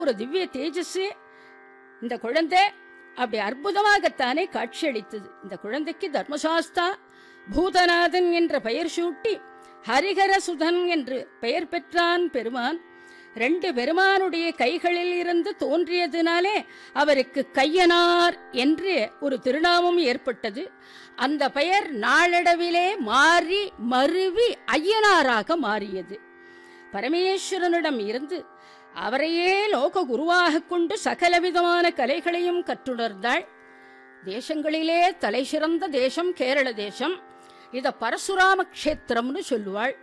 ஒரு திவ்ய தேஜஸ் இந்த குழந்தை அப்படி அற்புதமாகத்தானே காட்சியளித்தது இந்த குழந்தைக்கு தர்மசாஸ்தா பூதநாதன் என்ற பெயர் சூட்டி ஹரிஹர சுதன் என்று பெயர் பெற்றான் பெருமான் ரெண்டு பெருமானுடைய கைகளில் இருந்து தோன்றியதினாலே அவருக்கு கையனார் என்று ஒரு திருநாமம் ஏற்பட்டது அந்த பெயர் நாளடைவிலே மாறி மருவி ஐயனாராக மாறியது பரமேஸ்வரனிடம் இருந்து அவரையே லோக குருவாக கொண்டு சகலவிதமான கலைகளையும் கற்றுணர்ந்தாள் தேசங்களிலே தலை சிறந்த தேசம் கேரள தேசம் இத பரசுராம கஷேத்திரம்னு சொல்லுவாள்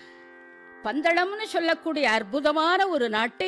பந்தளம்னு சொல்லக்கூடிய அற்புதமான ஒரு நாட்டை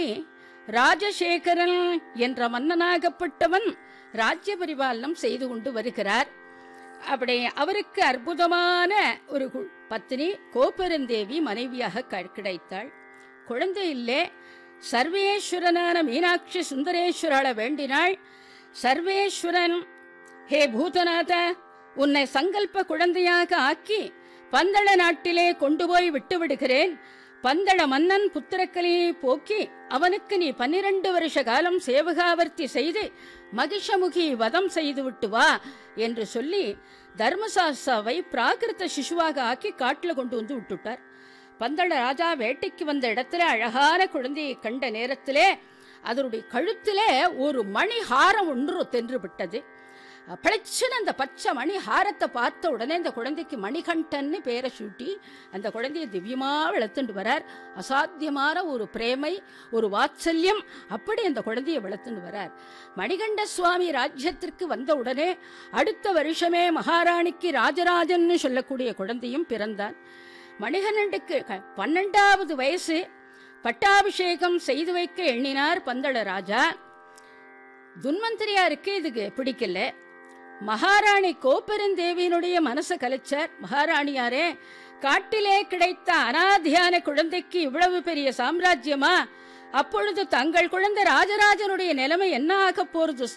ராஜசேகரன் என்ற மன்னனாகப்பட்டவன் ராஜ்ய பரிபாலனம் செய்து கொண்டு வருகிறார் அப்படி அவருக்கு அற்புதமான ஒரு கு- பத்தினி கோப்பெருந்தேவி மனைவியாக க- கிடைத்தாள் குழந்தை இல்லே சர்வேஸ்வரனான மீனாட்சி சுந்தரேஸ்வரால வேண்டினாள் சர்வேஸ்வரன் ஹே பூதநாத உன்னை சங்கல்ப குழந்தையாக ஆக்கி பந்தள நாட்டிலே கொண்டு போய் விட்டு விடுகிறேன் பந்தள மன்னன் புத்திரக்கலையை போக்கி அவனுக்கு நீ பன்னிரண்டு வருஷ காலம் சேவகாவர்த்தி செய்து மகிஷமுகி வதம் செய்து விட்டு வா என்று சொல்லி தர்மசாஸ்தாவை பிராகிருத சிசுவாக ஆக்கி காட்டுல கொண்டு வந்து விட்டுட்டார் பந்தள ராஜா வேட்டைக்கு வந்த இடத்துல அழகான குழந்தையை கண்ட நேரத்திலே அதனுடைய கழுத்திலே ஒரு மணி ஹாரம் ஒன்று தென்று விட்டது பளிச்சுன்னு அந்த பச்சை மணி ஹாரத்தை பார்த்த உடனே அந்த குழந்தைக்கு மணிகண்டன்னு பேரை சூட்டி அந்த குழந்தையை திவ்யமா வளர்த்துண்டு வரார் அசாத்தியமான ஒரு பிரேமை ஒரு வாத்சல்யம் அப்படி அந்த குழந்தையை வளர்த்துண்டு வரார் மணிகண்ட சுவாமி ராஜ்யத்திற்கு வந்த உடனே அடுத்த வருஷமே மகாராணிக்கு ராஜராஜன்னு சொல்லக்கூடிய குழந்தையும் பிறந்தான் மணிகண்டனுக்கு க- பன்னெண்டாவது வயசு பட்டாபிஷேகம் செய்து வைக்க எண்ணினார் பந்தள ராஜா துன்வந்திரியாருக்கு இதுக்கு பிடிக்கல மகாராணி கோப்பெருந்தேவியினுடைய மனசை கலைச்சார் மகாராணியாரே காட்டிலே கிடைத்த அனாதியான குழந்தைக்கு இவ்வளவு பெரிய சாம்ராஜ்யமா அப்பொழுது தங்கள் குழந்தை ராஜராஜனுடைய நிலைமை என்ன ஆகப் போறது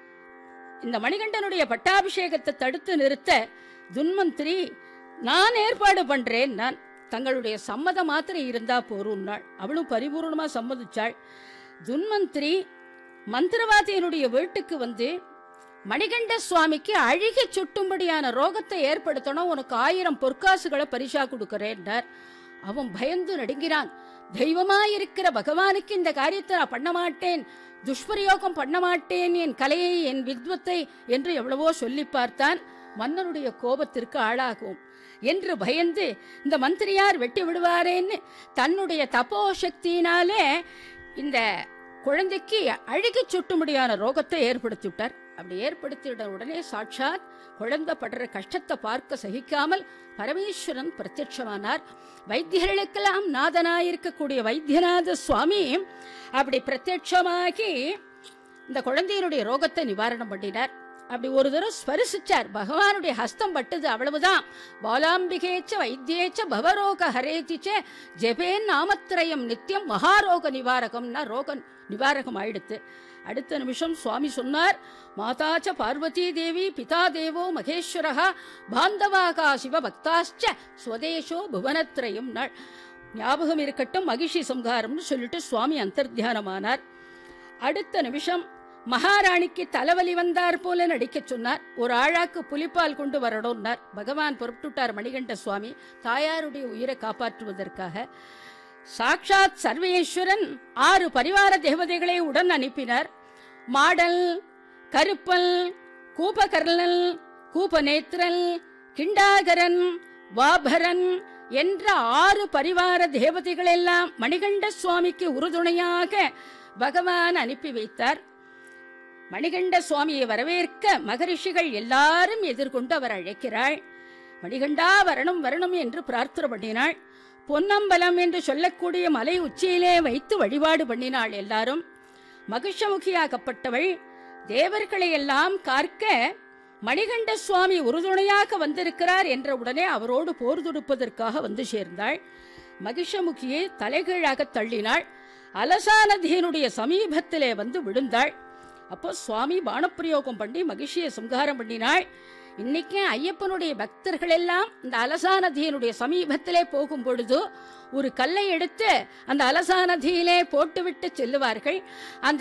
இந்த மணிகண்டனுடைய பட்டாபிஷேகத்தை தடுத்து நிறுத்த துன்வந்திரி நான் ஏற்பாடு பண்றேன் நான் தங்களுடைய சம்மதம் மாத்திரம் இருந்தா போரும் நாள் அவளும் பரிபூர்ணமா சம்மதிச்சாள் துன்வந்திரி மந்திரவாதியினுடைய வீட்டுக்கு வந்து மணிகண்ட சுவாமிக்கு அழுகி சுட்டும்படியான ரோகத்தை ஏற்படுத்தணும் உனக்கு ஆயிரம் பொற்காசுகளை பரிசா கொடுக்கிறேன்டார் அவன் பயந்து நடுங்கினான் தெய்வமாயிருக்கிற பகவானுக்கு இந்த காரியத்தை நான் பண்ண மாட்டேன் துஷ்பிரயோகம் பண்ண மாட்டேன் என் கலையை என் வித்வத்தை என்று எவ்வளவோ சொல்லி பார்த்தான் மன்னனுடைய கோபத்திற்கு ஆளாகும் என்று பயந்து இந்த மந்திரியார் வெட்டி விடுவாரேன்னு தன்னுடைய தபோ சக்தியினாலே இந்த குழந்தைக்கு அழுகி சுட்டும்படியான ரோகத்தை ஏற்படுத்தி விட்டார் அப்படி ஏற்படுத்திவிட உடனே சாட்சாத் குழந்தை படுற கஷ்டத்தை பார்க்க சகிக்காமல் பரமேஸ்வரன் பிரத்யட்சமானார் வைத்தியர்களுக்கெல்லாம் நாதனாயிருக்கக்கூடிய வைத்தியநாத சுவாமி அப்படி பிரத்யட்சமாகி இந்த குழந்தையினுடைய ரோகத்தை நிவாரணம் பண்ணினார் அப்படி ஒரு தடவை ஸ்பரிசிச்சார் பகவானுடைய ஹஸ்தம் பட்டது அவ்வளவுதான் பாலாம்பிகேச்ச வைத்தியேச்ச பவரோக ஹரேதிச்ச ஜெபேன் நாமத்திரயம் நித்தியம் மகாரோக நிவாரகம்னா ரோக நிவாரகம் ஆயிடுத்து அடுத்த நிமிஷம் சுவாமி சொன்னார் மாதாச்ச பார்வதி தேவி பிதா தேவோ மகேஸ்வரஹா பாந்தவாகா சிவ பக்தாச்ச ஸ்வதேசோ புவனத்ரயம் நாள் ஞாபகம் இருக்கட்டும் மகிஷி சம்ஹாரம்னு சொல்லிட்டு சுவாமி அந்தர்த்தியானமானார் அடுத்த நிமிஷம் மகாராணிக்கு தலைவலி வந்தார் போல நடிக்க சொன்னார் ஒரு ஆழாக்கு புலிப்பால் கொண்டு வரணும்னார் பகவான் புறப்பட்டுட்டார் மணிகண்ட சுவாமி தாயாருடைய உயிரை காப்பாற்றுவதற்காக சாக்ஷாத் சர்வேஸ்வரன் ஆறு பரிவார தேவதைகளை உடன் அனுப்பினார் மாடல் கருப்பல் கூபகர்ணல் கூபநேத்திரன் கிண்டாகரன் வாபரன் என்ற ஆறு பரிவார தேவதைகள் எல்லாம் மணிகண்ட சுவாமிக்கு உறுதுணையாக பகவான் அனுப்பி வைத்தார் மணிகண்ட சுவாமியை வரவேற்க மகரிஷிகள் எல்லாரும் எதிர்கொண்டு அவர் அழைக்கிறாள் மணிகண்டா வரணும் வரணும் என்று பிரார்த்தனை பண்ணினாள் பொன்னம்பலம் என்று சொல்லக்கூடிய மலை உச்சியிலே வைத்து வழிபாடு பண்ணினாள் எல்லாரும் மகிஷமுகியாகப்பட்டவள் தேவர்களை எல்லாம் கார்க்க மணிகண்ட சுவாமி உறுதுணையாக வந்திருக்கிறார் என்ற உடனே அவரோடு போர் தொடுப்பதற்காக வந்து சேர்ந்தாள் மகிஷமுகியை தலைகீழாக தள்ளினாள் அலசா நதியினுடைய சமீபத்திலே வந்து விழுந்தாள் அப்போ சுவாமி பானப்பிரயோகம் பண்ணி மகிஷியை சம்ஹாரம் பண்ணினாள் இன்னைக்கு ஐயப்பனுடைய பக்தர்கள் எல்லாம் இந்த அலசா நதியினுடைய சமீபத்திலே போகும் பொழுது ஒரு கல்லை எடுத்து அந்த அலசா நதியிலே போட்டுவிட்டு செல்லுவார்கள் அந்த